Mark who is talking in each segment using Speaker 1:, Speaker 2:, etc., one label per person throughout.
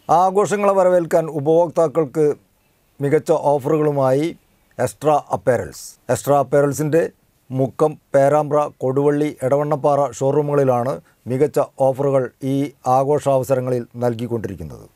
Speaker 1: ആഘോഷങ്ങളെ വരവേൽക്കാൻ ഉപഭോക്താക്കൾക്ക് മികച്ച ഓഫറുകളുമായി എക്സ്ട്രാ അപ്പേരൽസ് എക്സ്ട്രാ അപ്പേരൽസിൻ്റെ മുക്കം പേരാമ്പ്ര കൊടുവള്ളി എടവണ്ണപ്പാറ ഷോറൂമുകളിലാണ് മികച്ച ഓഫറുകൾ ഈ ആഘോഷാവസരങ്ങളിൽ നൽകിക്കൊണ്ടിരിക്കുന്നത്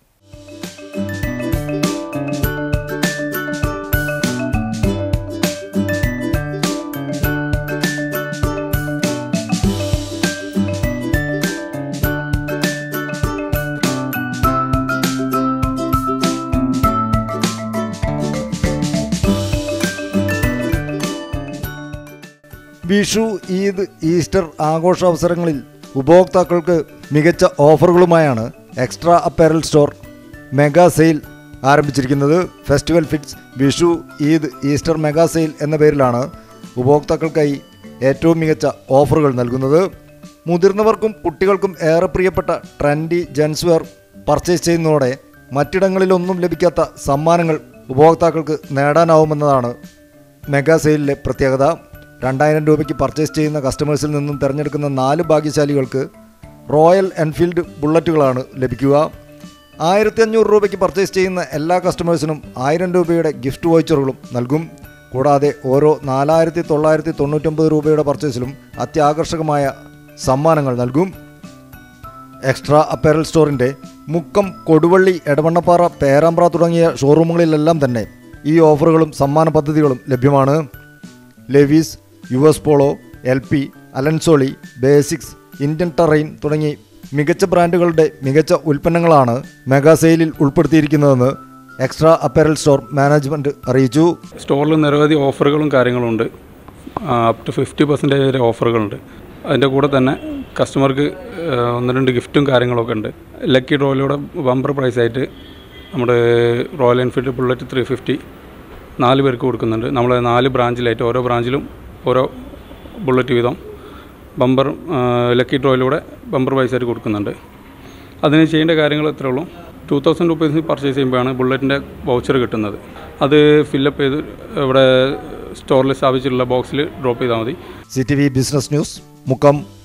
Speaker 1: വിഷു ഈദ് ഈസ്റ്റർ ആഘോഷാവസരങ്ങളിൽ ഉപഭോക്താക്കൾക്ക് മികച്ച ഓഫറുകളുമായാണ് Extra Apparel Store mega sale ആരംഭിച്ചിരിക്കുന്നത് festival fits Vishu Eid Easter mega sale എന്ന പേരിലാണ് ഉപഭോക്താക്കൾക്കായി ഏറ്റവും മികച്ച ഓഫറുകൾ നൽകുന്നത് മുതിർന്നവർക്കും കുട്ടികൾക്കും ഏറെ പ്രിയപ്പെട്ട ട്രെൻഡി ജെൻസ് വെയർ പർച്ചേസ് ചെയ്യുന്നതോടെ മറ്റിടങ്ങളിലൊന്നും ലഭിക്കാത്ത സമ്മാനങ്ങൾ ഉപഭോക്താക്കൾക്ക് നേടാനാവുമെന്നതാണ് മെഗാ സെയിലിലെ പ്രത്യേകത രണ്ടായിരം രൂപയ്ക്ക് പർച്ചേസ് ചെയ്യുന്ന കസ്റ്റമേഴ്സിൽ നിന്നും തിരഞ്ഞെടുക്കുന്ന നാല് ഭാഗ്യശാലികൾക്ക് റോയൽ എൻഫീൽഡ് ബുള്ളറ്റുകളാണ് ലഭിക്കുക ആയിരത്തി അഞ്ഞൂറ് രൂപയ്ക്ക് പർച്ചേസ് ചെയ്യുന്ന എല്ലാ കസ്റ്റമേഴ്സിനും ആയിരം രൂപയുടെ ഗിഫ്റ്റ് വൗച്ചറുകളും നൽകും കൂടാതെ ഓരോ നാലായിരത്തി തൊള്ളായിരത്തി തൊണ്ണൂറ്റൊമ്പത് രൂപയുടെ പർച്ചേസിലും അത്യാകർഷകമായ സമ്മാനങ്ങൾ നൽകും എക്സ്ട്രാ അപ്പാരൽ സ്റ്റോറിൻ്റെ മുക്കം കൊടുവള്ളി എടവണ്ണപ്പാറ പേരാമ്പ്ര തുടങ്ങിയ ഷോറൂമുകളിലെല്ലാം തന്നെ ഈ ഓഫറുകളും സമ്മാന പദ്ധതികളും ലഭ്യമാണ് Levi's U S Polo L P Allen Solly Basics Indian Terrain തുടങ്ങി മികച്ച ബ്രാൻഡുകളുടെ മികച്ച ഉൽപ്പന്നങ്ങളാണ് മെഗാ സെയിലിൽ ഉൾപ്പെടുത്തിയിരിക്കുന്നതെന്ന് എക്സ്ട്രാ അപ്പാരൽ സ്റ്റോർ മാനേജ്മെൻറ്റ് അറിയിച്ചു
Speaker 2: സ്റ്റോറിൽ നിരവധി ഓഫറുകളും കാര്യങ്ങളും ഉണ്ട് അപ് ടു ഫിഫ്റ്റി പെർസെൻറ്റേജ് വരെ ഓഫറുകളുണ്ട് അതിൻ്റെ കൂടെ തന്നെ കസ്റ്റമർക്ക് ആ, ഒന്ന് രണ്ട് ഗിഫ്റ്റും കാര്യങ്ങളൊക്കെ ഉണ്ട് ലക്കി ഡ്രോയിലൂടെ ബമ്പർ പ്രൈസായിട്ട് നമ്മുടെ Royal Enfield Bullet three fifty നാല് പേർക്ക് കൊടുക്കുന്നുണ്ട് നമ്മൾ നാല് ബ്രാഞ്ചിലായിട്ട് ഓരോ ബ്രാഞ്ചിലും ഓരോ ബുള്ളറ്റ് വീതം ബമ്പർ ആ, ലക്കി ഡ്രോയിലൂടെ ബമ്പർ പ്രൈസായിട്ട് കൊടുക്കുന്നുണ്ട് അതിന് ചെയ്യേണ്ട കാര്യങ്ങൾ ഇത്രേ ഉള്ളൂ ടു തൗസൻഡ് റുപ്പീസിന് പർച്ചേസ് ചെയ്യുമ്പോഴാണ് ബുള്ളറ്റിൻ്റെ വൗച്ചർ കിട്ടുന്നത് അത് ഫില്ലപ്പ് ചെയ്ത് ഇവിടെ സ്റ്റോറിൽ സ്ഥാപിച്ചിട്ടുള്ള ബോക്സിൽ ഡ്രോപ്പ് ചെയ്താൽ മതി
Speaker 1: C T V business news Mukkam